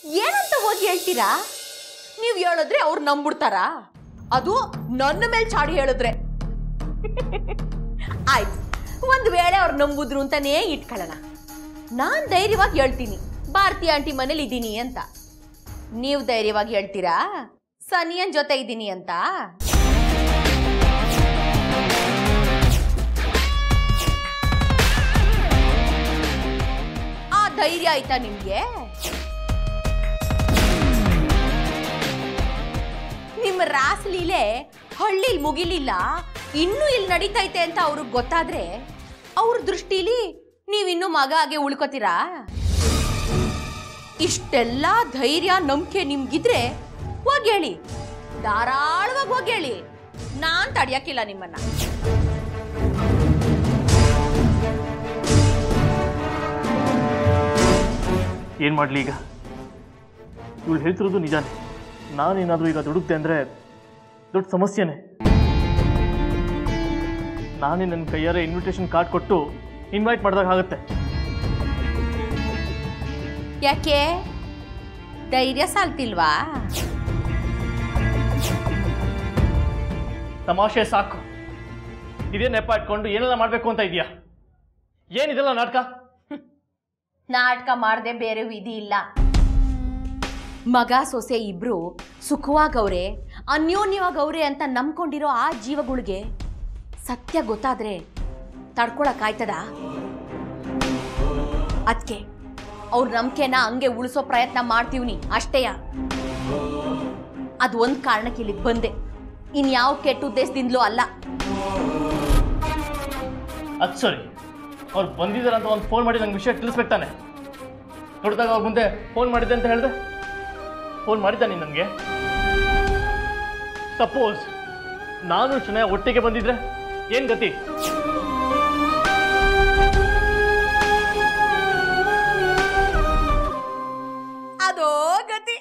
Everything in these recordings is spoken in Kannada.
ಏನಂತ ಹೋಗಿ ಹೇಳ್ತೀರಾ ನೀವು ಹೇಳಿದ್ರೆ ಅವ್ರು ನಂಬಿಡ್ತಾರಾ ಅದು ನನ್ನ ಮೇಲೆ ಚಾಡಿ ಹೇಳಿದ್ರೆ ಆಯ್ತು ಒಂದು ವೇಳೆ ಅವ್ರು ನಂಬುದ್ರು ಅಂತಾನೇ ಇಟ್ಕೊಳ್ಳೋಣ ನಾನ್ ಧೈರ್ಯವಾಗಿ ಹೇಳ್ತೀನಿ ಭಾರತಿ ಆಂಟಿ ಮನೇಲಿ ಇದ್ದೀನಿ ಅಂತ ನೀವು ಧೈರ್ಯವಾಗಿ ಹೇಳ್ತೀರಾ ಸನಿಯನ್ ಜೊತೆ ಇದ್ದೀನಿ ಅಂತ ಆ ಧೈರ್ಯ ಆಯ್ತಾ ನಿಮ್ಗೆ ನಿಮ್ಮ ರಾಸಲೀಲೆ ಹಳ್ಳಿಲ್ ಮುಗಿಲಿಲ್ಲ ಇನ್ನೂ ಇಲ್ಲಿ ನಡೀತೈತೆ ಅಂತ ಅವ್ರಿಗೆ ಗೊತ್ತಾದ್ರೆ ಅವ್ರ ದೃಷ್ಟಿಲಿ ನೀವಿನ್ನೂ ಮಗ ಹಾಗೆ ಉಳ್ಕೋತೀರಾ ಇಷ್ಟೆಲ್ಲ ಧೈರ್ಯ ನಂಬಿಕೆ ನಿಮ್ಗಿದ್ರೆ ಹೋಗಿ ಹೇಳಿ ಧಾರಾಳವಾಗಿ ಹೋಗಿ ಹೇಳಿ ನಾನ್ ತಡಿಯಕ್ಕಿಲ್ಲ ನಿಮ್ಮನ್ನ ಏನು ಮಾಡಲಿ ಈಗ ಇವಳು ಹೇಳ್ತಿರೋದು ನಿಜಾನೇ ನಾನೇನಾದರೂ ಈಗ ದುಡುಕ್ತೆ ಅಂದರೆ ದೊಡ್ಡ ಸಮಸ್ಯೆನೇ ನಾನೇ ನನ್ನ ಕೈಯಾರೆ ಇನ್ವಿಟೇಷನ್ ಕಾರ್ಡ್ ಕೊಟ್ಟು ಇನ್ವೈಟ್ ಮಾಡಿದಾಗ ಆಗುತ್ತೆ ಯಾಕೆ ಧೈರ್ಯ ಸಾಲ್ತಿಲ್ವಾ ತಮಾಷೆ ಸಾಕು ಇದೇ ನೆಪ ಇಟ್ಕೊಂಡು ಏನೆಲ್ಲ ಮಾಡಬೇಕು ಅಂತ ಇದೆಯಾ ಏನಿದೆಲ್ಲ ನಾಟಕ ನಾಟಕ ಮಾಡದೆ ಬೇರೆ ವಿಧಿ ಇಲ್ಲ ಮಗ ಸೊಸೆ ಇಬ್ರು ಸುಖವಾಗವ್ರೆ ಅನ್ಯೋನ್ಯವಾಗವ್ರೆ ಅಂತ ನಂಬ್ಕೊಂಡಿರೋ ಆ ಜೀವಗಳಿಗೆ ಸತ್ಯ ಗೊತ್ತಾದ್ರೆ ತಡ್ಕೊಳಕ್ಕಾಯ್ತದ ಅದಕ್ಕೆ ಅವ್ರ ನಂಬಿಕೆನ ಹಂಗೆ ಉಳಿಸೋ ಪ್ರಯತ್ನ ಮಾಡ್ತೀವ್ನಿ ಅಷ್ಟೇಯ ಅದು ಒಂದು ಕಾರಣಕ್ಕೆ ಇಲ್ಲಿಗೆ ಬಂದೆ ಇನ್ಯಾವ ಕೆಟ್ಟ ಉದ್ದೇಶದಿಂದಲೂ ಅಲ್ಲ ಅದು ಸರಿ ಅವ್ರು ಬಂದಿದ್ದಾರೆ ಅಂತ ಒಂದು ಫೋನ್ ಮಾಡಿ ನಂಗೆ ವಿಷಯ ತಿಳಿಸ್ಬೇಕು ತಾನೆ ನೋಡಿದಾಗ ಅವ್ರ ಮುಂದೆ ಫೋನ್ ಮಾಡಿದ್ದೆ ಅಂತ ಹೇಳಿದೆ ಫೋನ್ ಮಾಡಿದ್ದ ನೀನು ನನಗೆ ಸಪೋಸ್ ನಾನು ಶನಯ ಒಟ್ಟಿಗೆ ಬಂದಿದ್ರೆ ಏನು ಗತಿ ಅದೋ ಗತಿ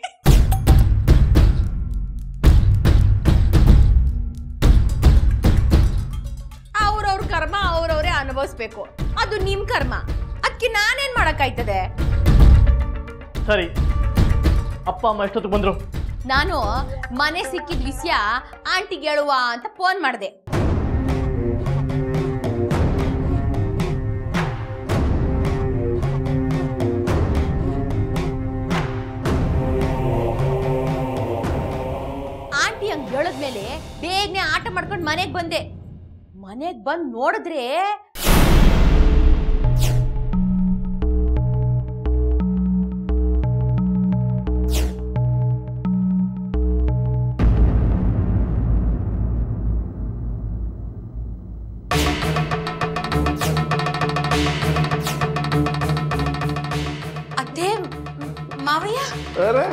ಅವ್ರವ್ರ ಕರ್ಮ ಅವ್ರವ್ರೇ ಅನುಭವಿಸ್ಬೇಕು ಅದು ನಿಮ್ ಕರ್ಮ ಅದಕ್ಕೆ ನಾನೇನ್ ಮಾಡಕ್ಕಾಯ್ತದೆ ಸರಿ ಅಪ್ಪ ಅಮ್ಮ ಎಷ್ಟೊತ್ತಿಗೆ ಬಂದರು ನಾನು ಮನೆ ಸಿಕ್ಕಿದ ವಿಷಯ ಆಂಟಿಗೆ ಹೇಳುವ ಅಂತ ಫೋನ್ ಮಾಡಿದೆ ಆಂಟಿ ಹಂಗ್ ಹೇಳಿದ್ಮೇಲೆ ಬೇಗನೆ ಆಟ ಮಾಡ್ಕೊಂಡು ಮನೆಗೆ ಬಂದೆ ಮನೆಗೆ ಬಂದು ನೋಡಿದ್ರೆ ಅದೇ ಮಾವಯ್ಯ ಅರೆ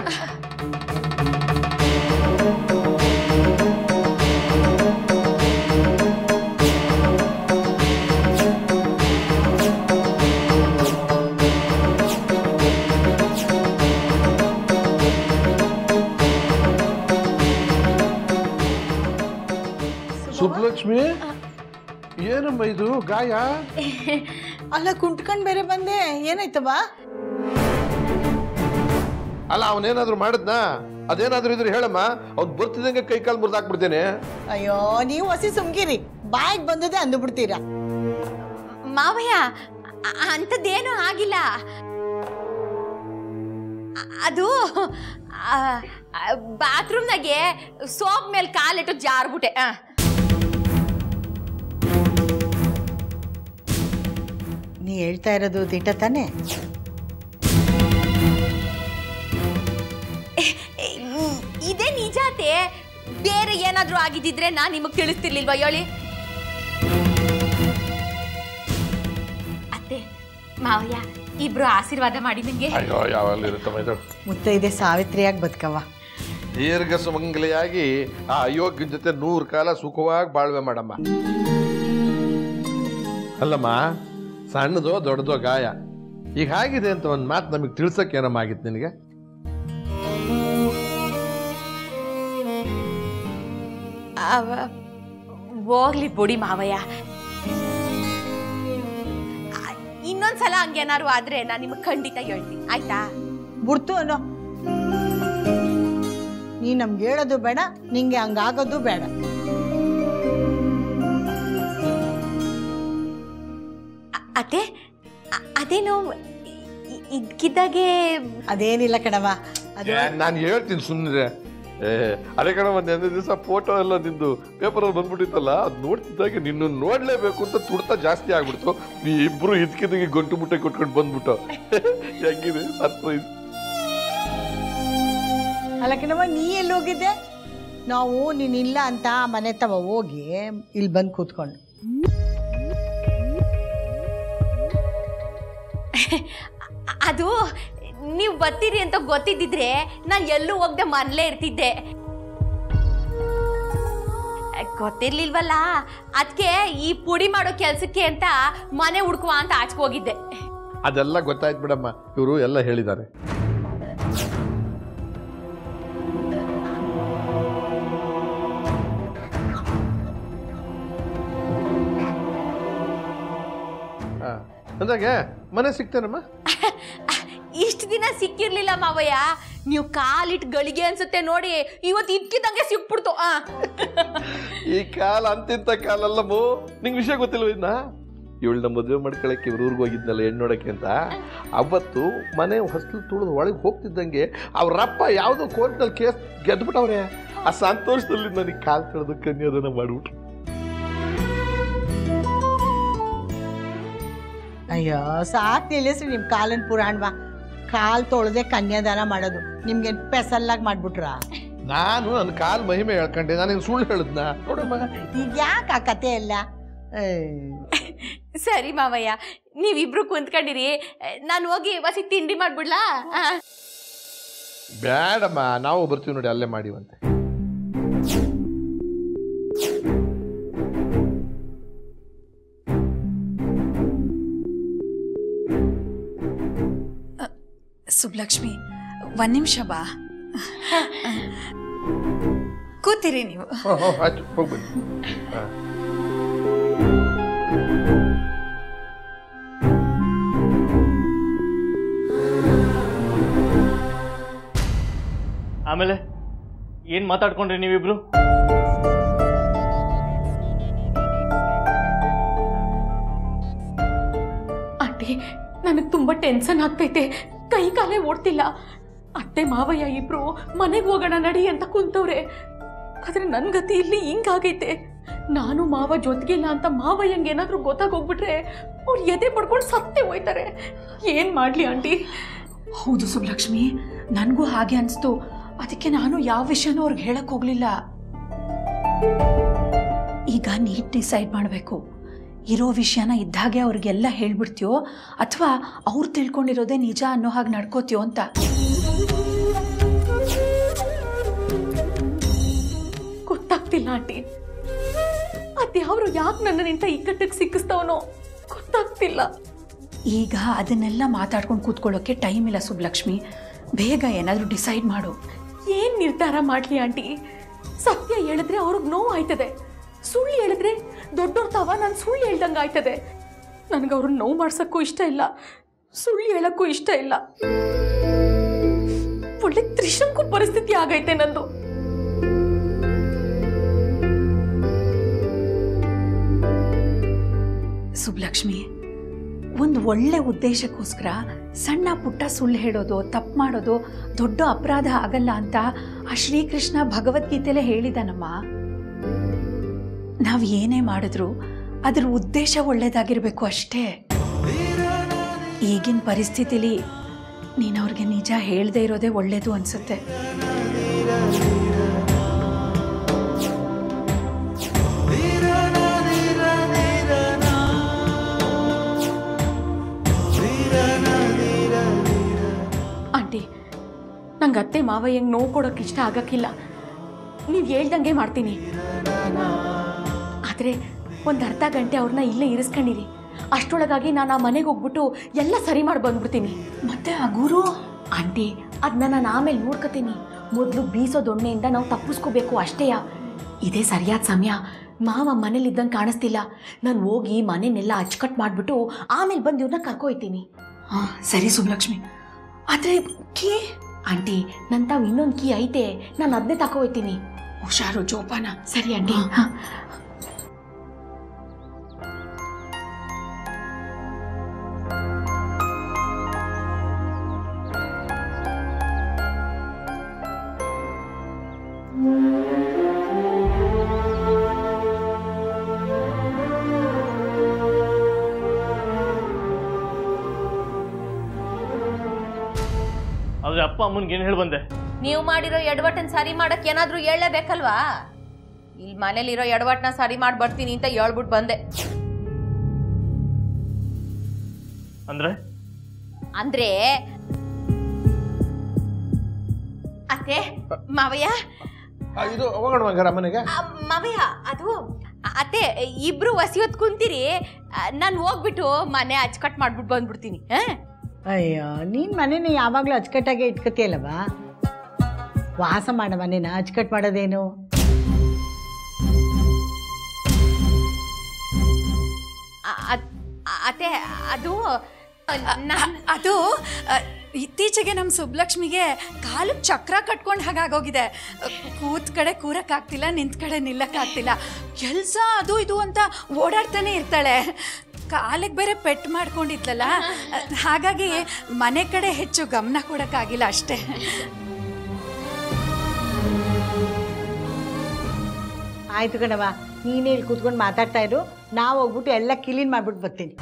ಸುಬ್ಲಕ್ಷ್ಮಿ ಏನಮ್ಮ ಇದು ಗಾಯ ಅಲ್ಲ ಕುಂಟ್ಕೊಂಡ್ ಬೇರೆ ಬಂದೆ ಏನಾಯ್ತವ ಅಲ್ಲ ಅವನೇನಾದ್ರೂ ಮಾಡಿದ್ನಾ ಅದೇನಾದ್ರೂ ಇದ್ರೆ ಹೇಳಮ್ಮ ಅವ್ನು ಬರ್ತಿದಂಗೆ ಕೈ ಕಾಲು ಮುರಿದು ಹಾಕ್ಬಿಡ್ತೇನೆ ಅಯ್ಯೋ ನೀವು ಹಸಿ ಸುಮ್ಗಿರಿ ಬಾಯಿಗೆ ಬಂದದೆ ಅಂದು ಬಿಡ್ತೀರಾ ಮಾವಯ್ಯ ಅ- ಅಂಥದ್ದೇನೂ ಆಗಿಲ್ಲ ಅ- ಅದು ಬಾತ್ರೂಮ್ನಾಗೆ ಸೋಪ್ ಮೇಲೆ ಕಾಲಿಟ್ಟು ಜಾರ್ಬಿಟ್ಟೆ ಆ. ನೀ ಹೇಳ್ತಾ ಇರೋದು ದಿಟ ತಾನೆ ಇದೇ ನಿಜಾತೆ ಬೇರೆ ಏನಾದ್ರೂ ಆಗಿದ್ದಿದ್ರೆ ನಾನು ನಿಮಗೆ ತಿಳಿಸ್ತಿರ್ಲಿಲ್ವಾ ಹೇಳಿ ಅತ್ತೆ ಮಾವಯ್ಯ ಇಬ್ರು ಆಶೀರ್ವಾದ ಮಾಡಿ ನಂಗೆ ಅಯ್ಯೋ ಯಾವಾಗಲೂ ಇರುತ್ತಮ್ಮ ಇದು ಮುತ್ತೈದೆ ಸಾವಿತ್ರಿಯಾಗಿ ಬದುಕವ್ವ ದೀರ್ಘ ಸುಮಂಗಲಿಯಾಗಿ ಆ ಅಯೋಗ್ಯನ ಜೊತೆ ನೂರು ಕಾಲ ಸುಖವಾಗಿ ಬಾಳ್ವೆ ಮಾಡಮ್ಮ ಅಲ್ಲಮ್ಮ ಸಣ್ಣದೋ ದೊಡ್ಡದೋ ಗಾಯ ಈಗ ಆಗಿದೆ ಅಂತ ಒಂದು ಮಾತು ನಮಗೆ ತಿಳ್ಸಕ್ಕೆ ಏನಮ್ಮ ಆಗಿತ್ತು ನಿನಗೆ ಅವ- ಹೋಗ್ಲಿ ಬುಡಿ ಮಾವಯ್ಯ ಆ, ಇನ್ನೊಂದ್ಸಲ ಹಂಗೇನಾರು ಆದ್ರೆ ನಾನು ನಿಮಗೆ ಖಂಡಿತ ಹೇಳ್ತೀನಿ ಆಯ್ತಾ ಬಿಡ್ತು ಅನ್ನೋ ನೀ ನಮ್ಗೆ ಹೇಳೋದು ಬೇಡ ನಿಂಗೆ ಹಂಗಾಗೋದು ಬೇಡ ಅದೇ ಅ- ಅದೇನು ಇ- ಇದ್ಕಿದ್ದಾಗೆ ಅದೇನಿಲ್ಲ ಕಣವ ಅದು ನಾನು ಹೇಳ್ತೀನಿ ಸುಮ್ಮನೆ ಏ ಅದೇ ಕಣ ಒಂದು ಎರಡು ದಿವಸ ಫೋಟೋ ಎಲ್ಲ ನಿಂದು ಪೇಪರಲ್ಲಿ ಬಂದ್ಬಿಟ್ಟಿತ್ತಲ್ಲ ಅದು ನೋಡ್ತಿದ್ದಾಗೆ ನಿನ್ನ ನೋಡ್ಲೇಬೇಕು ಅಂತ ತುಡ್ತ ಜಾಸ್ತಿ ಆಗ್ಬಿಡ್ತು ನೀ ಇಬ್ರು ಇದ್ಕಿದ್ದಾಗೆ ಗಂಟು ಮುಟ್ಟೆ ಕೊಟ್ಕೊಂಡು ಬಂದ್ಬಿಟ್ಟು ಹೆಂಗಿದೆ ಸರ್ಪ್ರೈಸ್ ಅಲ್ಲ ಕಣವ ನೀ ಎಲ್ಲಿ ಹೋಗಿದ್ದೆ ನಾವು ನೀನಿಲ್ಲ ಅಂತ ಆ ಮನೆ ತವ ಹೋಗಿ ಇಲ್ಲಿ ಬಂದು ಕೂತ್ಕೊಂಡು ಅ- ಅದು ನೀವು ಬರ್ತೀರಿ ಅಂತ ಗೊತ್ತಿದ್ದಿದ್ರೆ ನಾನು ಎಲ್ಲೂ ಹೋಗದೆ ಮನೇಲೇ ಇರ್ತಿದ್ದೆ ಗೊತ್ತಿರ್ಲಿಲ್ವಲ್ಲ ಅದಕ್ಕೆ ಈ ಪುಡಿ ಮಾಡೋ ಕೆಲ್ಸಕ್ಕೆ ಅಂತ ಮನೆ ಹುಡ್ಕುವ ಅಂತ ಆಚೆಗೆ ಹೋಗಿದ್ದೆ ಅದೆಲ್ಲ ಗೊತ್ತಾಯ್ತು ಬಿಡಮ್ಮ ಇವರು ಎಲ್ಲ ಹೇಳಿದ್ದಾರೆ ಹಾ. ಅಂದಾಗೆ ಮನೆ ಸಿಗ್ತೇನಮ್ಮ ಇಷ್ಟು ದಿನ ಸಿಕ್ಕಿರ್ಲಿಲ್ಲ ಮಾವಯ್ಯ ನೀವು ಕಾಲಿಟ್ಟು ಗಳಿಗೆ ಅನ್ಸುತ್ತೆ ನೋಡಿ ಇವತ್ತು ಇದ್ಕಿದ್ದಂಗೆ ಸಿಕ್ಬಿಡ್ತು ಆ ಈ ಕಾಲ ಅಂತಿಂತ ಕಾಲಲ್ಲಮ್ಮ ನಿಂಗೆ ವಿಷಯ ಗೊತ್ತಿಲ್ವ ಇನ್ನ ಇವಳನ್ನ ಮದುವೆ ಮಾಡ್ಕೊಳಕ್ಕೆ ಇವ್ರ ಊರಿಗೆ ಹೋಗಿದ್ನಲ್ಲ ಹೆಣ್ಣು ನೋಡಕ್ಕೆ ಅಂತ ಅವತ್ತು ಮನೆ ಹೊಸ್ಲು ತುಳಿದು ಒಳಗೆ ಹೋಗ್ತಿದ್ದಂಗೆ ಅವ್ರಪ್ಪ ಯಾವುದೋ ಕೋರ್ಟ್ನಲ್ಲಿ ಕೇಸ್ ಗೆದ್ಬಿಟ್ಟವ್ರೆ ಆ ಸಂತೋಷದಲ್ಲಿ ನನಗೆ ಕಾಲ್ ತೊಳೆದು ಕನ್ಯಾದಾನ ಮಾಡ್ಬಿಟ್ರು ಅಯ್ಯೋ ಸಾಕು ನಿಲ್ಲಿಸ್ರಿ ನಿಮ್ಮ ಕಾಲನ್ ಪುರಾಣವಾ ಕಾಲ್ ತೊಳೆದೆ ಕನ್ಯಾದಾನ ಮಾಡೋದು ನಿಮ್ಗೆ ಪೆಸಲ್ಲಾಗಿ ಮಾಡ್ಬಿಟ್ರಾ ನಾನು ನನ್ನ ಕಾಲ್ ಮಹಿಮೆ ಹೇಳ್ಕೊಂಡೆ ನಾನು ಸುಳ್ಳು ಹೇಳಿದ್ನ ನೋಡಮ್ಮ ಈಗ ಯಾಕೆ ಆ ಕತೆ ಎಲ್ಲ ಸರಿ ಮಾವಯ್ಯ ನೀವಿಬ್ರು ಕುಂತ್ಕೊಂಡಿರಿ ನಾನು ಹೋಗಿ ವಸಿ ತಿಂಡಿ ಮಾಡ್ಬಿಡ್ಲಾ ಆ. ಬೇಡಮ್ಮ ನಾವು ಬರ್ತೀವಿ ನೋಡಿ ಅಲ್ಲೇ ಮಾಡಿವಂತೆ ಸುಬ್ಲಕ್ಷ್ಮಿ ಒಂದ್ ನಿಮಿಷ ಬಾ ಕೂತಿರಿ ನೀವು ಹ್ಞೂ ಹ್ಞೂ ಆಯ್ತು ಹೋಗ್ಬನ್ನಿ ಹಾಂ ಆಮೇಲೆ ಏನು ಮಾತಾಡ್ಕೊಂಡ್ರಿ ನೀವಿಬ್ರು ಆಂಟಿ ನನಗೆ ತುಂಬ ಟೆನ್ಷನ್ ಆಗ್ತೈತೆ ಕೈ ಕಾಲೇ ಓಡ್ತಿಲ್ಲ ಅತ್ತೆ ಮಾವಯ್ಯ ಇಬ್ರು ಮನೆಗೆ ಹೋಗೋಣ ನಡಿ ಅಂತ ಕುಂತವ್ರೆ ಆದ್ರೆ ನನ್ನ ಗತಿ ಇಲ್ಲಿ ಹಿಂಗಾಗೈತೆ ನಾನು ಮಾವ ಜೊತೆಗಿಲ್ಲ ಅಂತ ಮಾವಯ್ಯಂಗೆ ಏನಾದರೂ ಗೊತ್ತಾಗೋಗ್ಬಿಟ್ರೆ ಅವ್ರು ಎದೆ ಪಡ್ಕೊಂಡು ಸತ್ತೇ ಹೋಯ್ತಾರೆ ಏನು ಮಾಡಲಿ ಆಂಟಿ ಹೌದು ಸುಬ್ಲಕ್ಷ್ಮಿ ನನಗೂ ಹಾಗೆ ಅನಿಸ್ತು ಅದಕ್ಕೆ ನಾನು ಯಾವ ವಿಷಯನೂ ಅವ್ರಿಗೆ ಹೇಳಕ್ ಹೋಗ್ಲಿಲ್ಲ ಈಗ ನೀಟ್ ಡಿಸೈಡ್ ಮಾಡಬೇಕು ಇರೋ ವಿಷಯನ ಇದ್ದಾಗೆ ಅವ್ರಿಗೆಲ್ಲ ಹೇಳ್ಬಿಡ್ತೀಯೋ ಅಥವಾ ಅವ್ರು ತಿಳ್ಕೊಂಡಿರೋದೇ ನಿಜ ಅನ್ನೋ ಹಾಗೆ ನಡ್ಕೋತೀಯೋ ಅಂತ ಗೊತ್ತಾಗ್ತಿಲ್ಲ ಆಂಟಿ ಅದ್ಯಾವ್ರು ಯಾಕೆ ನನ್ನ ನಿಂತ ಇಕ್ಕಟ್ಟಿಗೆ ಸಿಕ್ಕಿಸ್ತವನೋ ಗೊತ್ತಾಗ್ತಿಲ್ಲ ಈಗ ಅದನ್ನೆಲ್ಲ ಮಾತಾಡ್ಕೊಂಡು ಕೂತ್ಕೊಳ್ಳೋಕೆ ಟೈಮ್ ಇಲ್ಲ ಸುಬ್ಲಕ್ಷ್ಮಿ ಬೇಗ ಏನಾದರೂ ಡಿಸೈಡ್ ಮಾಡು ಏನ್ ನಿರ್ಧಾರ ಮಾಡ್ಲಿ ಆಂಟಿ ಸತ್ಯ ಹೇಳಿದ್ರೆ ಅವ್ರಿಗೆ ನೋವು ಆಯ್ತದೆ ಸುಳ್ಳು ಹೇಳಿದ್ರೆ ದೊಡ್ಡವ್ರ ತಾವ ನಾನು ಸುಳ್ಳು ಹೇಳ್ದಂಗೆ ಆಯ್ತದೆ ನನಗೆ ಅವ್ರನ್ನ ನೋವು ಮಾಡ್ಸಕ್ಕೂ ಇಷ್ಟ ಇಲ್ಲ ಸುಳ್ಳು ಹೇಳಕ್ಕೂ ಇಷ್ಟ ಇಲ್ಲ ಒಳ್ಳೆ ತ್ರಿಶಂಕು ಪರಿಸ್ಥಿತಿ ಆಗೈತೆ ನಂದು ಸುಬ್ಲಕ್ಷ್ಮಿ ಒಂದು ಒಳ್ಳೆ ಉದ್ದೇಶಕ್ಕೋಸ್ಕರ ಸಣ್ಣ ಪುಟ್ಟ ಸುಳ್ಳು ಹೇಳೋದು ತಪ್ಪು ಮಾಡೋದು ದೊಡ್ಡ ಅಪರಾಧ ಆಗಲ್ಲ ಅಂತ ಆ ಶ್ರೀಕೃಷ್ಣ ಭಗವದ್ಗೀತೆಲೇ ಹೇಳಿದಾನಮ್ಮ ನಾವು ಏನೇ ಮಾಡಿದ್ರು ಅದ್ರ ಉದ್ದೇಶ ಒಳ್ಳೇದಾಗಿರ್ಬೇಕು ಅಷ್ಟೇ ಈಗಿನ ಪರಿಸ್ಥಿತಿಲಿ ನೀನು ಅವ್ರಿಗೆ ನಿಜ ಹೇಳದೇ ಇರೋದೇ ಒಳ್ಳೇದು ಅನ್ಸುತ್ತೆ ಆಂಟಿ ನಂಗೆ ಅತ್ತೆ ಮಾವಯ್ಯಂಗೆ ನೋವು ಕೊಡೋಕೆ ಇಷ್ಟ ಆಗಕ್ಕಿಲ್ಲ ನೀವು ಹೇಳ್ದಂಗೆ ಮಾಡ್ತೀನಿ ಆದರೆ ಒಂದು ಅರ್ಧ ಗಂಟೆ ಅವ್ರನ್ನ ಇಲ್ಲೇ ಇರಿಸ್ಕೊಂಡಿರಿ ಅಷ್ಟರೊಳಗಾಗಿ ನಾನು ಆ ಮನೆಗೆ ಹೋಗ್ಬಿಟ್ಟು ಎಲ್ಲ ಸರಿ ಮಾಡಿ ಬಂದ್ಬಿಡ್ತೀನಿ ಮತ್ತೆ ಆ ಗುರು ಆಂಟಿ ಅದನ್ನ ನಾನು ಆಮೇಲೆ ನೋಡ್ಕೋತೀನಿ ಮೊದಲು ಬೀಸೋ ದೊಣ್ಣೆಯಿಂದ ನಾವು ತಪ್ಪಿಸ್ಕೋಬೇಕು ಅಷ್ಟೇಯ ಇದೇ ಸರಿಯಾದ ಸಮಯ ಮಾವ ಮನೇಲಿದ್ದಂಗೆ ಕಾಣಿಸ್ತಿಲ್ಲ ನಾನು ಹೋಗಿ ಮನೆನೆಲ್ಲ ಅಚ್ಚುಕಟ್ಟು ಮಾಡಿಬಿಟ್ಟು ಆಮೇಲೆ ಬಂದು ಇವ್ರನ್ನ ಕರ್ಕೊಯ್ತೀನಿ ಹಾಂ ಸರಿ ಸುಬ್ಲಕ್ಷ್ಮಿ ಆದರೆ ಕೀ ಆಂಟಿ ನನ್ ತಾವ್ ಇನ್ನೊಂದು ಕೀ ಐತೆ ನಾನು ಅದನ್ನೇ ತಕೋ ಹೋಯ್ತೀನಿ ಹುಷಾರು ಜೋಪಾನ ಸರಿ ಆಂಟಿ ಹಾ. ಆದ್ರೆ ಅಪ್ಪ ಅಮ್ಮನಿಗೆ ಏನು ಹೇಳಿ ಬಂದೆ ನೀವು ಮಾಡಿರೋ ಎಡವಟ್ಟನ್ ಸರಿ ಮಾಡಕ್ ಏನಾದ್ರೂ ಹೇಳಲೇಬೇಕಲ್ವಾ ಇಲ್ಲಿ ಮನೇಲಿರೋ ಎಡವಟ್ನ ಸರಿ ಮಾಡಿ ಬರ್ತೀನಿ ಅಂತ ಹೇಳ್ಬಿಟ್ಟು ಬಂದೆ ಅಂದ್ರೆ ಅಂದ್ರೆ ಅತ್ತೆ ಮಾವಯ್ಯ ಆ, ಇದು ಹೋಗೋಣ ಹಂಗಾರ ಮನೆಗೆ ಆ, ಮಾವಯ್ಯ ಅದು ಅ- ಅತ್ತೆ ಇಬ್ರು ಹೊತ್ತು ಕುಂತೀರಿ ನಾನು ಹೋಗ್ಬಿಟ್ಟು ಮನೆ ಅಚ್ಚಕಟ್ ಮಾಡ್ಬಿಟ್ಟು ಬಂದ್ಬಿಡ್ತೀನಿ ಆ? ಅಯ್ಯೋ ನೀನ್ ಮನೇನ ಯಾವಾಗ್ಲೂ ಅಚ್ಚುಕಟ್ಟಾಗೆ ಇಟ್ಕತಿಯಲ್ಲವಾ ವಾಸ ಮಾಡೋ ಮನೇನ ಅಚ್ಚುಕಟ್ಟು ಮಾಡೋದೇನು ಅ- ಅದ್- ಅ- ಅತ್ತೆ ಅದು ನಾನ್- ಅದು ಅ, ಇತ್ತೀಚೆಗೆ ನಮ್ಮ ಸುಬ್ಲಕ್ಷ್ಮಿಗೆ ಕಾಲು ಚಕ್ರ ಕಟ್ಕೊಂಡು ಹಾಗಾಗೋಗಿದೆ ಕೂತ್ ಕಡೆ ಕೂರಕ್ಕಾಗ್ತಿಲ್ಲ ನಿಂತ ಕಡೆ ನಿಲ್ಲಕ್ಕಾಗ್ತಿಲ್ಲ ಕೆಲಸ ಅದು ಇದು ಅಂತ ಓಡಾಡ್ತಾನೆ ಇರ್ತಾಳೆ ಕಾಲಿಗೆ ಬೇರೆ ಪೆಟ್ಟು ಮಾಡ್ಕೊಂಡಿದ್ಲಲ್ಲ ಹಾಗಾಗಿ ಮನೆ ಕಡೆ ಹೆಚ್ಚು ಗಮನ ಕೊಡೋಕ್ಕಾಗಿಲ್ಲ ಅಷ್ಟೇ ಆಯ್ತು ಕಣವ ನೀನೇ ಇಲ್ಲಿ ಕೂತ್ಕೊಂಡು ಮಾತಾಡ್ತಾ ಇರು ನಾವು ಹೋಗ್ಬಿಟ್ಟು ಎಲ್ಲ ಕ್ಲೀನ್ ಮಾಡ್ಬಿಟ್ಟು ಬರ್ತೀನಿ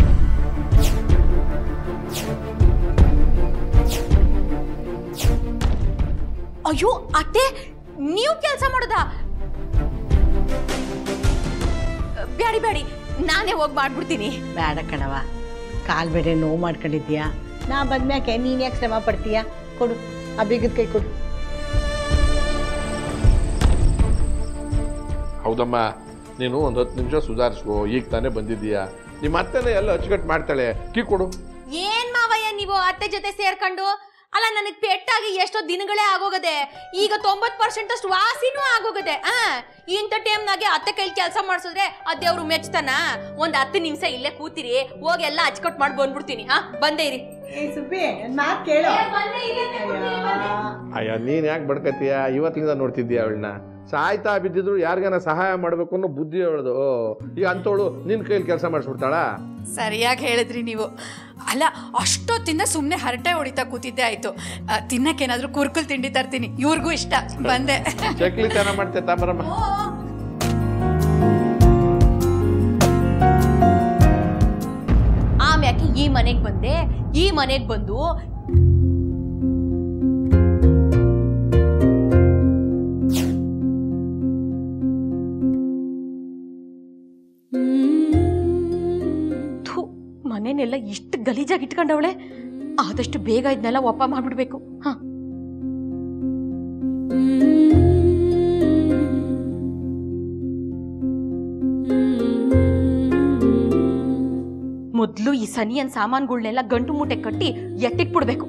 ಅಯ್ಯೋ ಅತ್ತೆ ನೀವು ಕೆಲಸ ಮಾಡೋದಾ ಬ್ಯಾಡಿ ಬ್ಯಾಡಿ ನಾನೇ ಹೋಗಿ ಮಾಡ್ಬಿಡ್ತೀನಿ ಬೇಡ ಕಣವ ಕಾಲ್ ಬೇರೆ ನೋವು ಮಾಡ್ಕೊಂಡಿದ್ಯಾ ನಾ ಬಂದ್ಮ್ಯಾಕೆ ನೀನು ಯಾಕೆ ಶ್ರಮ ಪಡ್ತೀಯಾ ಕೊಡು ಆ ಬೀಗದ ಕೈ ಕೊಡು ಹೌದಮ್ಮ ನೀನು ಒಂದು ಹತ್ತು ನಿಮಿಷ ಸುಧಾರಿಸ್ಕೋ ಈಗ ತಾನೇ ಬಂದಿದ್ದೀಯಾ ನಿಮ್ಮ ಅತ್ತೆನೇ ಎಲ್ಲ ಅಚ್ಚುಕಟ್ಟು ಮಾಡ್ತಾಳೆ ಕೀ ಕೊಡು ಏನ್ ಮಾವಯ್ಯ ನೀವು ಅತ್ತೆ ಜೊತೆ ಸೇರ್ಕೊಂಡು ಅಲ್ಲ ನನಗ್ ಪೆಟ್ಟಾಗಿ ಎಷ್ಟೋ ದಿನಗಳೇ ಆಗೋಗದೆ ಈಗ ತೊಂಬತ್ ಪರ್ಸೆಂಟ್ ಅಷ್ಟು ವಾಸಿನೂ ಆಗೋಗದೆ ಆ ಇಂಥ ಟೈಮ್ನಾಗೆ ಅತ್ತೆ ಕೈಲಿ ಕೆಲಸ ಮಾಡಿಸಿದ್ರೆ ಅದೇವ್ರು ಮೆಚ್ತಾನ ಒಂದ್ ಹತ್ತು ನಿಮಿಷ ಇಲ್ಲೇ ಕೂತಿರಿ ಹೋಗಿ ಎಲ್ಲ ಅಚ್ಕಟ್ ಮಾಡಿ ಬಂದ್ಬಿಡ್ತೀನಿ ಹಾ ಬಂದೇ ಇರಿ ಸುಬ್ಬಿ ಮಾತು ಕೇಳು ಅಯ್ಯ ನೀನು ಯಾಕೆ ಬಡ್ಕತ್ತೀಯ ಇವತ್ತಿಂದ ನೋಡ್ತಿದ್ದೀಯ ಅವಳನ್ನ ಸಾಯ್ತಾ ಬಿದ್ದಿದ್ರು ಯಾರಿಗಾನ ಸಹಾಯ ಮಾಡಬೇಕು ಅನ್ನೋ ಬುದ್ಧಿ ಅವಳದು ಈಗ ಅಂಥವಳು ನಿನ್ನ ಕೈಲಿ ಕೆಲಸ ಮಾಡಿಸ್ಬಿಡ್ತಾಳಾ ಸರಿಯಾಗಿ ಹೇಳಿದ್ರಿ ನೀವು ಅಲ್ಲ ಅಷ್ಟೊತ್ತಿಂದ ಸುಮ್ಮನೆ ಹರಟೆ ಹೊಡಿತಾ ಕೂತಿದ್ದೆ ಆಯ್ತು ಆ, ತಿನ್ನಕ್ಕೇನಾದ್ರೂ ಕುರ್ಕುಲ್ ತಿಂಡಿ ತರ್ತೀನಿ ಇವ್ರಿಗೂ ಇಷ್ಟ ಬಂದೆ ಚಕ್ಲಿ ಚೆನ್ನಾಗಿ ಮಾಡ್ತೆ ತಾಮರಮ್ಮ ಆಮ್ಯಾಕೆ ಈ ಮನೆಗ್ ಬಂದೆ ಈ ಮನೆಗ್ ಬಂದು ಥು, ಮನೆನೆಲ್ಲ ಇಷ್ಟು ಗಲೀಜಾಗಿ ಇಟ್ಕೊಂಡವಳೆ ಆದಷ್ಟು ಬೇಗ ಇದನ್ನೆಲ್ಲ ಒಪ್ಪ ಮಾಡ್ಬಿಡ್ಬೇಕು ಹ ಮೊದ್ಲು ಈ ಸನಿಯನ್ ಸಾಮಾನುಗಳ್ನೆಲ್ಲ ಗಂಟು ಮೂಟೆ ಕಟ್ಟಿ ಎತ್ತಿಟ್ಬಿಡ್ಬೇಕು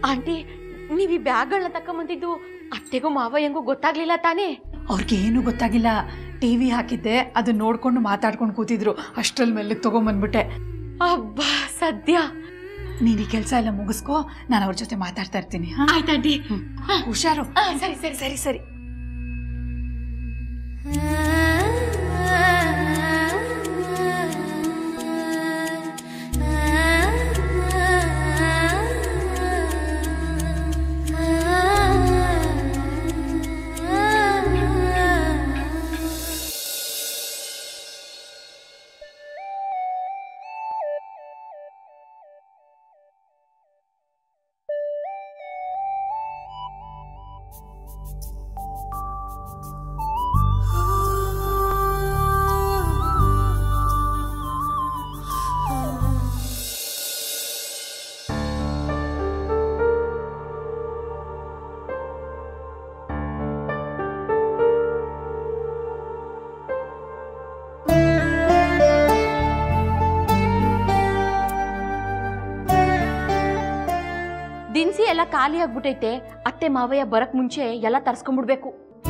ಆಂಟಿ ನೀವು ಈ ಬ್ಯಾಗ್ಗಳನ್ನ ತಕೊಂಬಂದಿದ್ದು ಅತ್ತೆಗೂ ಮಾವಯ್ಯಂಗೂ ಗೊತ್ತಾಗ್ಲಿಲ್ಲ ತಾನೇ ಅವ್ರಿಗೇನು ಗೊತ್ತಾಗಿಲ್ಲ ಟಿ ವಿ ಹಾಕಿದ್ದೆ ಅದನ್ನ ನೋಡ್ಕೊಂಡು ಮಾತಾಡ್ಕೊಂಡು ಕೂತಿದ್ರು ಅಷ್ಟ್ರಲ್ಲಿ ಮೆಲ್ಲಗೆ ತೊಗೊಂಬಂದ್ಬಿಟ್ಟೆ ಅಬ್ಬಾ ಸದ್ಯ ನೀನು ಈ ಕೆಲಸ ಎಲ್ಲ ಮುಗಿಸ್ಕೋ ನಾನು ಅವ್ರ ಜೊತೆ ಮಾತಾಡ್ತಾ ಇರ್ತೀನಿ ಹಾ ಆಯ್ತಾಂಟಿ ಹುಷಾರು ಸರಿ ಸರಿ ಸರಿ ಸರಿ ದಿನಸಿ ಎಲ್ಲ ಖಾಲಿ ಆಗ್ಬಿಟ್ಟೈತೆ ಅತ್ತೆ ಮಾವಯ್ಯ ಬರಕ್ ಮುಂಚೆ ಎಲ್ಲ ತರ್ಸ್ಕೊಂಡ್ಬಿಡ್ಬೇಕು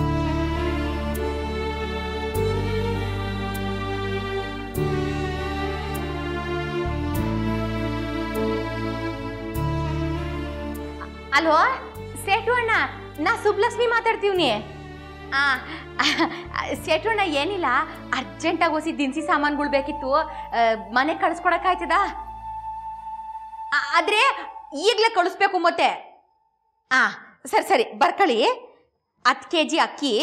ಅಲ್ವೋ ಸೇಟು ಅಣ್ಣ ನಾ ಸುಬ್ಲಕ್ಷ್ಮಿ ಮಾತಾಡ್ತೀವ್ನಿ ಆ ಸೇಟು ಅಣ್ಣ ಏನಿಲ್ಲ ಅರ್ಜೆಂಟಾಗಿ ಹೋಸಿ ದಿನಸಿ ಸಾಮಾನುಗಳು ಬೇಕಿತ್ತು ಆ, ಮನೆಗೆ ಕಳಿಸ್ಕೊಡಕ್ಕಾಯ್ತದ ಆ- ಆದ್ರೆ ಈಗಲೇ ಕಳಿಸ್ಬೇಕು ಮತ್ತೆ ಆ ಸರಿ ಸರಿ ಬರ್ಕೊಳ್ಳಿ ಹತ್ತು ಕೆ ಜಿ ಅಕ್ಕಿ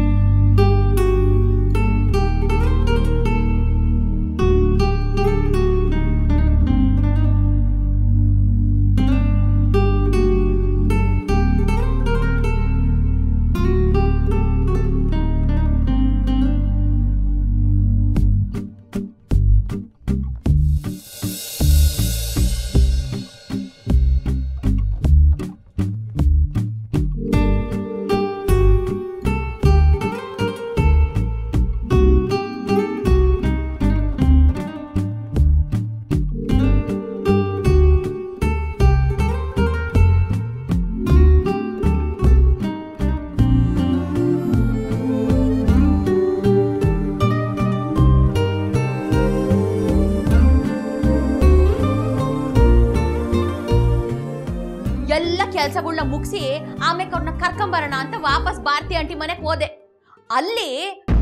ಎಲ್ಲ ಕೆಲಸಗಳನ್ನ ಮುಗಿಸಿ ಆಮೇಲೆ ಅವ್ರನ್ನ ಕರ್ಕೊಂಬರೋಣ ಅಂತ ವಾಪಸ್ ಭಾರತಿ ಆಂಟಿ ಮನೆಗೆ ಹೋದೆ ಅಲ್ಲಿ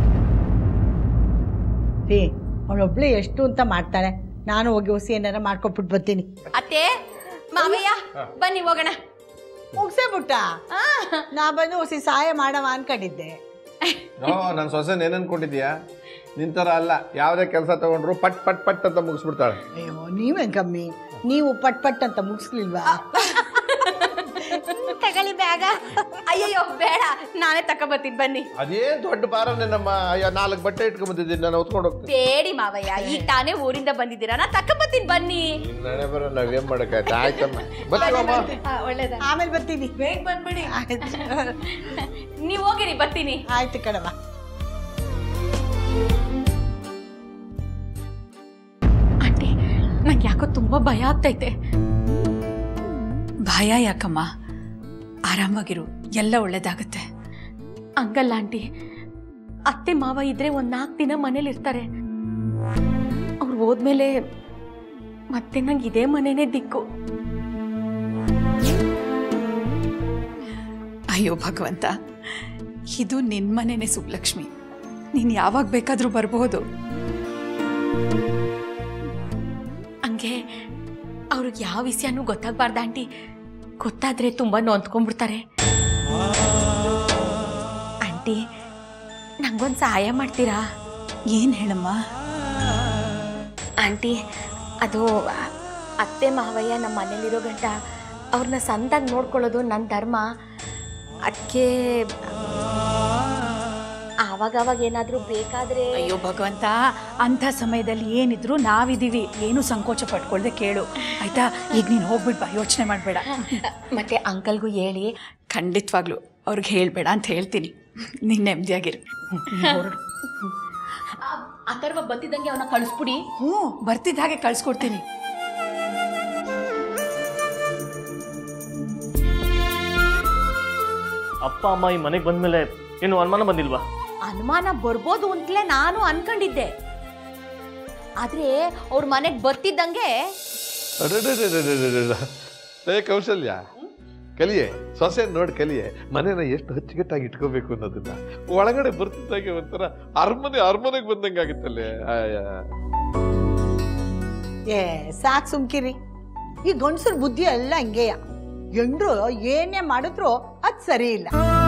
ರೀ ಅವಳೊಬ್ಳೆ ಎಷ್ಟು ಅಂತ ಮಾಡ್ತಾಳೆ ನಾನು ಹೋಗಿ ಹೊಸಿ ಏನಾರ ಮಾಡ್ಕೊಟ್ಬಿಟ್ಟು ಬರ್ತೀನಿ ಅತ್ತೆ ಮಾವಯ್ಯ ಬನ್ನಿ ಹೋಗೋಣ ಮುಗ್ಸೇ ಬಿಟ್ಟ ಆ, ನಾ ಬಂದು ಹೊಸಿ ಸಹಾಯ ಮಾಡವ ಅನ್ಕೊಂಡಿದ್ದೆ ನೋ ನನ್ನ ಸೊಸೆನ ಏನ್ ಅನ್ಕೊಂಡಿದ್ಯಾ ನಿನ್ ಥರ ಅಲ್ಲ ಯಾವುದೇ ಕೆಲಸ ತಗೊಂಡ್ರು ಪಟ್ ಪಟ್ ಪಟ್ ಅಂತ ಮುಗಿಸ್ಬಿಡ್ತಾಳೆ ಅಯ್ಯೋ ನೀವೇನ್ ಕಮ್ಮಿ ನೀವು ಪಟ್ ಪಟ್ ಅಂತ ಮುಗಿಸ್ಲಿಲ್ವಾ ತಗೊಳ್ಳಿ ಬ್ಯಾಗ ಅಯ್ಯಯ್ಯೋ ಬೇಡ ನಾನೇ ತಕೊಂಬತ್ತೀನಿ ಬನ್ನಿ ಅದೇನ್ ದೊಡ್ಡ ಭಾರನೇ ನಮ್ಮ ಅಯ್ಯೋ ನಾಲ್ಕು ಬಟ್ಟೆ ಇಟ್ಕೊಂಡ್ ಬಂದಿದ್ದೀನಿ ನಾನು ಹೊತ್ಕೊಂಡು ಹೋಗ್ತೀನಿ ಬೇಡಿ ಮಾವಯ್ಯ ಈಗ ತಾನೇ ಊರಿಂದ ಬಂದಿದ್ದೀರಾ ನಾ ತಕೊಂಬತ್ತೀನಿ ಬನ್ನಿ ನಾಳೆ ಬರೋ ನಾವೇನ್ ಮಾಡಕ್ಕಾಯ್ತು ಆಯ್ತಮ್ಮ ಬರ್ತೀವಮ್ಮ ಒಳ್ಳೇದ ಆಮೇಲೆ ಬರ್ತೀನಿ ಬೇಗ ಬಂದ್ಬಿಡಿ ಆಯ್ತು ನೀವು ಹೋಗಿರಿ ಬರ್ತೀನಿ ಆಯ್ತು ಕಣವ ಆಂಟಿ ನಂಗೆ ಯಾಕೋ ತುಂಬಾ ಭಯ ಆಗ್ತೈತೆ ಭಯ ಯಾಕಮ್ಮ ಆರಾಮಾಗಿರು ಎಲ್ಲ ಒಳ್ಳೇದಾಗತ್ತೆ ಹಂಗಲ್ಲ ಆಂಟಿ ಅತ್ತೆ ಮಾವ ಇದ್ರೆ ಒಂದ್ ನಾಲ್ಕು ದಿನ ಮನೇಲಿ ಇರ್ತಾರೆ ಅವ್ರು ಹೋದ್ಮೇಲೆ ಮತ್ತೆ ನಂಗೆ ಇದೇ ಮನೆನೇ ದಿಕ್ಕು ಅಯ್ಯೋ ಭಗವಂತ ಇದು ನಿನ್ ಮನೆನೇ ಸುಬ್ಲಕ್ಷ್ಮಿ ನೀನ್ ಯಾವಾಗ ಬೇಕಾದ್ರೂ ಬರ್ಬೋದು ಹಂಗೆ ಅವ್ರಿಗೆ ಯಾವ ವಿಷಯನೂ ಗೊತ್ತಾಗ್ಬಾರ್ದ ಆಂಟಿ ಗೊತ್ತಾದ್ರೆ ತುಂಬಾ ನೊಂದ್ಕೊಂಡ್ಬಿಡ್ತಾರೆ ಆಂಟಿ ನಂಗೊಂದು ಸಹಾಯ ಮಾಡ್ತೀರಾ ಏನ್ ಹೇಳಮ್ಮ ಆಂಟಿ ಅದು ಅತ್ತೆ ಮಾವಯ್ಯ ನಮ್ಮ ಮನೇಲಿರೋ ಗಂಟ ಅವ್ರನ್ನ ಸಂದಾಗಿ ನೋಡ್ಕೊಳ್ಳೋದು ನನ್ನ ಧರ್ಮ ಅದಕ್ಕೆ ಆವಾಗವಾಗ ಏನಾದರೂ ಬೇಕಾದರೆ ಅಯ್ಯೋ ಭಗವಂತ ಅಂಥ ಸಮಯದಲ್ಲಿ ಏನಿದ್ರು ನಾವಿದ್ದೀವಿ ಏನು ಸಂಕೋಚ ಪಟ್ಕೊಳ್ದೆ ಕೇಳು ಆಯ್ತಾ ಈಗ ನೀನು ಹೋಗ್ಬಿಟ್ ಬಾ ಯೋಚನೆ ಮಾಡಬೇಡ ಮತ್ತೆ ಅಂಕಲ್ಗೂ ಹೇಳಿ ಖಂಡಿತವಾಗ್ಲು ಅವ್ರಿಗೆ ಹೇಳ್ಬೇಡ ಅಂತ ಹೇಳ್ತೀನಿ ನೀನು ನೆಮ್ಮದಿಯಾಗಿರು ಹೊರಡು ಅಥರ್ವ ಬತ್ತಿದಂಗೆ ಅವನ್ನ ಕಳಿಸ್ಬಿಡಿ ಹ್ಞೂ ಬರ್ತಿದ್ದ ಹಾಗೆ ಕಳ್ಸ್ಕೊಡ್ತೀನಿ ಅಪ್ಪ ಅಮ್ಮ ಈ ಮನೆಗೆ ಬಂದ್ಮೇಲೆ ಏನು ಅನುಮಾನ ಬಂದಿಲ್ವಾ ಅನುಮಾನ ಬರ್ಬೋದು ಅಂತಲೇ ನಾನು ಅನ್ಕೊಂಡಿದ್ದೆ ಆದ್ರೆ ಅವ್ರ ಮನೆಗೆ ಬರ್ತಿದ್ದಂಗೆ ಅಡಡಡಡಡಡಡ. ಏ ಕೌಶಲ್ಯ ಕಲಿಯೆ ಸೊಸೆ ನೋಡಿ ಕಲಿಯೆ ಮನೇನ ಎಷ್ಟು ಅಚ್ಚುಕಟ್ಟಾಗಿ ಇಟ್ಕೋಬೇಕು ಅನ್ನೋದನ್ನ ಒಳಗಡೆ ಬರ್ತಿದ್ದಾಗೆ ಒಂಥರ ಅರಮನೆ ಅರಮನೆಗೆ ಬಂದಂಗೆ ಆಗುತ್ತಲ್ಲೇ ಆಯಾ. ಏ ಸಾಕ್ ಸುಮ್ಕಿರಿ ಈ ಗಂಡಸರ ಬುದ್ಧಿ ಎಲ್ಲ ಹಂಗೆಯ ಎಂಡ್ರು ಏನೇ ಮಾಡಿದ್ರು ಅದ್ ಸರಿ ಇಲ್ಲ